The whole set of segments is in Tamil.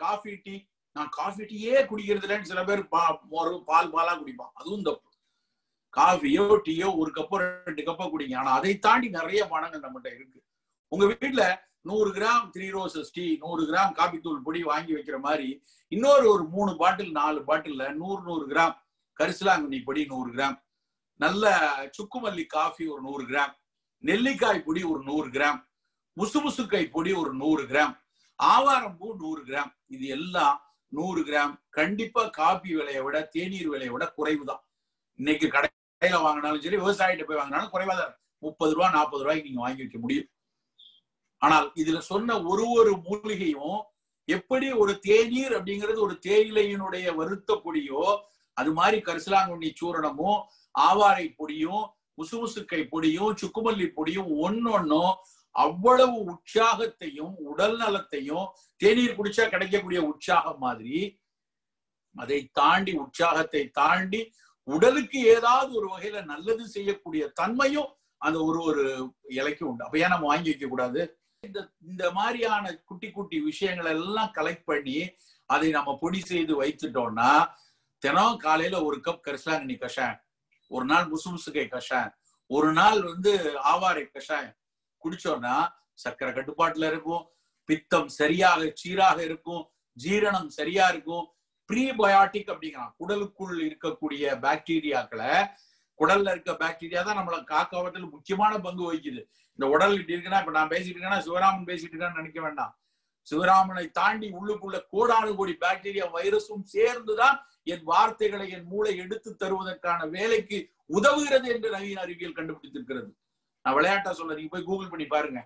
காஃபி டீ நான் காஃபி டீயே குடிக்கிறது இல்லைன்னு சில பேர் பா- ஒரு பால் பாலா குடிப்பான் அதுவும் தப்பு காஃபியோ டீயோ ஒரு கப்போ ரெண்டு கப்போ குடிங்க ஆனா அதை தாண்டி நிறைய பணங்கள் நம்மகிட்ட இருக்கு உங்க வீட்டுல நூறு கிராம் த்ரீ ரோசஸ் டீ நூறு கிராம் காபி தூள் பொடி வாங்கி வைக்கிற மாதிரி இன்னொரு ஒரு மூணு பாட்டில் நாலு பாட்டில்ல நூறு நூறு கிராம் கரிசலாங்கண்ணி பொடி நூறு கிராம் நல்ல சுக்குமல்லி காஃபி ஒரு நூறு கிராம் நெல்லிக்காய் பொடி ஒரு நூறு கிராம் முசுமுசுக்காய் பொடி ஒரு நூறு கிராம் ஆவாரம்பூ நூறு கிராம் இது எல்லாம் நூறு கிராம் கண்டிப்பா காபி விலையை விட தேநீர் விலையை விட குறைவுதான் இன்னைக்கு கடையில வாங்கினாலும் சரி விவசாயிட்ட போய் வாங்கினாலும் குறைவா தான் முப்பது ரூபா நாற்பது ரூபாய்க்கு நீங்க வாங்கி வைக்க முடியும் ஆனால் இதுல சொன்ன ஒரு ஒரு மூலிகையும் எப்படி ஒரு தேநீர் அப்படிங்கிறது ஒரு தேயிலையினுடைய வருத்த பொடியோ அது மாதிரி கரிசலாங்கண்ணி சூரணமும் ஆவாரை பொடியும் முசுமுசுக்கை பொடியும் சுக்குமல்லி பொடியும் ஒன்னொன்னும் அவ்வளவு உற்சாகத்தையும் உடல் நலத்தையும் தேநீர் குடிச்சா கிடைக்கக்கூடிய உற்சாகம் மாதிரி அதை தாண்டி உற்சாகத்தை தாண்டி உடலுக்கு ஏதாவது ஒரு வகையில நல்லது செய்யக்கூடிய தன்மையும் அந்த ஒரு ஒரு இலைக்கும் உண்டு அப்ப ஏன் நம்ம வாங்கி வைக்க கூடாது இந்த இந்த மாதிரியான குட்டி குட்டி விஷயங்களை எல்லாம் கலெக்ட் பண்ணி அதை நம்ம பொடி செய்து வைத்துட்டோம்னா தினம் காலையில ஒரு கப் கரிசலாங்கண்ணி கஷாயம் ஒரு நாள் முசுமுசுக்கை கஷாயம் ஒரு நாள் வந்து ஆவாரை கஷாயம் குடிச்சோம்னா சர்க்கரை கட்டுப்பாட்டுல இருக்கும் பித்தம் சரியாக சீராக இருக்கும் ஜீரணம் சரியா இருக்கும் ப்ரீபயாட்டிக் அப்படிங்கிறான் குடலுக்குள் இருக்கக்கூடிய பாக்டீரியாக்களை குடல்ல இருக்க பாக்டீரியா தான் நம்மளை காக்காவத்தில் முக்கியமான பங்கு வகிக்குது இந்த உடல் இப்படி இருக்குன்னா இப்ப நான் பேசிட்டு இருக்கேன்னா சிவராமன் பேசிட்டு இருக்கான்னு நினைக்க வேண்டாம் சிவராமனை தாண்டி உள்ளுக்குள்ள கோடானு கோடி பாக்டீரியா வைரஸும் சேர்ந்துதான் என் வார்த்தைகளை என் மூளை எடுத்து தருவதற்கான வேலைக்கு உதவுகிறது என்று நவீன அறிவியல் கண்டுபிடித்திருக்கிறது நான் விளையாட்டா சொல்ல நீங்க போய் கூகுள் பண்ணி பாருங்க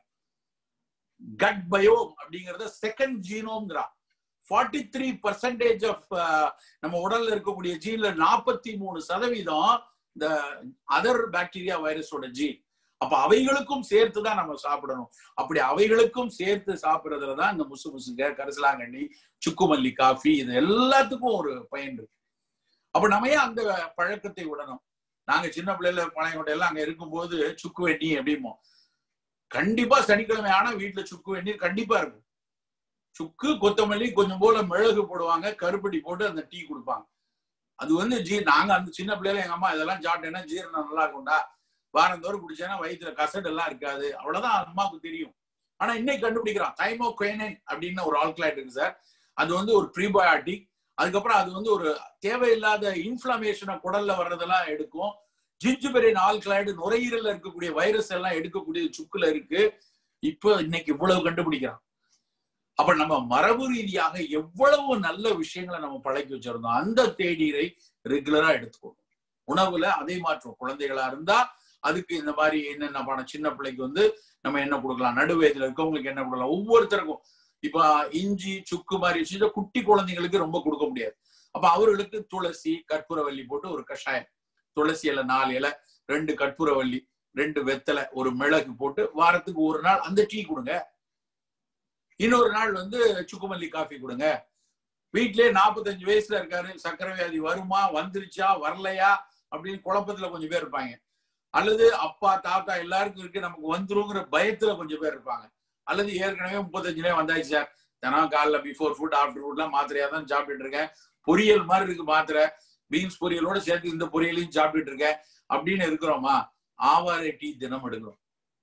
கட் பயோம் அப்படிங்கறத செகண்ட் ஜீனோம்ங்கிறா ஃபார்ட்டி த்ரீ பர்சன்டேஜ் ஆஃப் நம்ம உடல்ல இருக்கக்கூடிய ஜீன்ல நாற்பத்தி மூணு சதவீதம் இந்த அதர் பாக்டீரியா வைரஸோட ஜீன் அப்ப அவைகளுக்கும் சேர்த்து தான் நம்ம சாப்பிடணும் அப்படி அவைகளுக்கும் சேர்த்து சாப்பிடுறதுல தான் இந்த முசு முசுங்க கரிசலாங்கண்ணி சுக்குமல்லி காஃபி இது எல்லாத்துக்கும் ஒரு பயன் இருக்கு அப்ப நம்ம ஏன் அந்த பழக்கத்தை விடணும் நாங்க சின்ன பிள்ளைல பழைய எல்லாம் அங்க இருக்கும்போது சுக்கு வெண்ணி அப்படிம்போம் கண்டிப்பா சனிக்கிழமை ஆனா வீட்டுல சுக்கு வெந்நீர் கண்டிப்பா இருக்கும் சுக்கு கொத்தமல்லி கொஞ்சம் போல மிளகு போடுவாங்க கருப்பட்டி போட்டு அந்த டீ கொடுப்பாங்க அது வந்து ஜீ நாங்க அந்த சின்ன பிள்ளைல எங்க அம்மா இதெல்லாம் சாப்பிட்டேன்னா ஜீரணம் நல்லா இருக்கும்டா வாரந்தோறும் குடிச்சேன்னா வயிற்றுல கசடு எல்லாம் இருக்காது அவ்வளவுதான் அம்மாவுக்கு தெரியும் ஆனா இன்னைக்கு கண்டுபிடிக்கிறான் தைமோ குயனைன் அப்படின்னு ஒரு ஆல்கலைட் இருக்கு சார் அது வந்து ஒரு ப்ரீபயாட்டிக் அதுக்கப்புறம் அது வந்து ஒரு தேவையில்லாத இன்ஃபிளமேஷனை குடல்ல வர்றதெல்லாம் எடுக்கும் ஜிஞ்சுபெரின் ஆல்கலைடு நுரையீரல்ல இருக்கக்கூடிய வைரஸ் எல்லாம் எடுக்கக்கூடிய சுக்குல இருக்கு இப்போ இன்னைக்கு இவ்வளவு கண்டுபிடிக்கிறான் அப்ப நம்ம மரபு ரீதியாக எவ்வளவு நல்ல விஷயங்களை நம்ம பழக்கி வச்சிருந்தோம் அந்த தேநீரை ரெகுலரா எடுத்துக்கணும் உணவுல அதை மாற்றும் குழந்தைகளா இருந்தா அதுக்கு இந்த மாதிரி என்னென்ன பணம் சின்ன பிள்ளைக்கு வந்து நம்ம என்ன கொடுக்கலாம் நடுவயதுல இருக்கவங்களுக்கு என்ன கொடுக்கலாம் ஒவ்வொருத்தருக்கும் இப்ப இஞ்சி சுக்கு மாதிரி விஷயத்த குட்டி குழந்தைங்களுக்கு ரொம்ப கொடுக்க முடியாது அப்ப அவர்களுக்கு துளசி கற்பூரவல்லி போட்டு ஒரு கஷாயம் துளசி இலை நாலு இலை ரெண்டு கற்பூரவல்லி ரெண்டு வெத்தலை ஒரு மிளகு போட்டு வாரத்துக்கு ஒரு நாள் அந்த டீ கொடுங்க இன்னொரு நாள் வந்து சுக்குமல்லி காஃபி கொடுங்க வீட்லயே நாற்பத்தஞ்சு வயசுல இருக்காரு சர்க்கரை வியாதி வருமா வந்துருச்சா வரலையா அப்படின்னு குழப்பத்துல கொஞ்சம் பேர் இருப்பாங்க அல்லது அப்பா தாத்தா எல்லாருக்கும் இருக்கு நமக்கு வந்துருங்கிற பயத்துல கொஞ்சம் பேர் இருப்பாங்க அல்லது ஏற்கனவே முப்பத்தஞ்சுலயே வந்தாச்சு சார் தினம் காலைல பிஃபோர் ஃபுட் ஆஃப்டர் ஃபுட்லாம் மாத்திரையா தான் சாப்பிட்டுட்டு இருக்கேன் பொரியல் மாதிரி இருக்கு மாத்திரை பீன்ஸ் பொரியலோட சேர்த்து இந்த பொரியலையும் சாப்பிட்டுட்டு இருக்கேன் அப்படின்னு இருக்கிறோமா ஆவாரை டீ தினம் எடுக்கிறோம்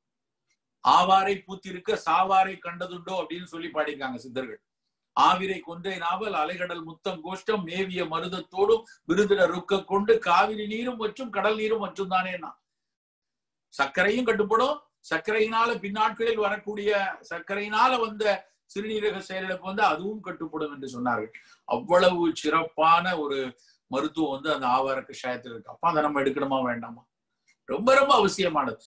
ஆவாரை பூத்திருக்க சாவாரை கண்டதுண்டோ அப்படின்னு சொல்லி பாடியிருக்காங்க சித்தர்கள் ஆவிரை கொன்றை நாவல் அலைகடல் முத்தம் கோஷ்டம் மேவிய மருதத்தோடும் விருதிட ருக்க கொண்டு காவிரி நீரும் மற்றும் கடல் நீரும் மற்றும் தானேனா சர்க்கரையும் கட்டுப்படும் சர்க்கரையினால பின்னாட்களில் வரக்கூடிய சர்க்கரையினால வந்த சிறுநீரக செயலிழப்பு வந்து அதுவும் கட்டுப்படும் என்று சொன்னார்கள் அவ்வளவு சிறப்பான ஒரு மருத்துவம் வந்து அந்த ஆவார கஷாயத்தில் இருக்கு அப்ப அதை நம்ம எடுக்கணுமா வேண்டாமா ரொம்ப ரொம்ப அவசியமானது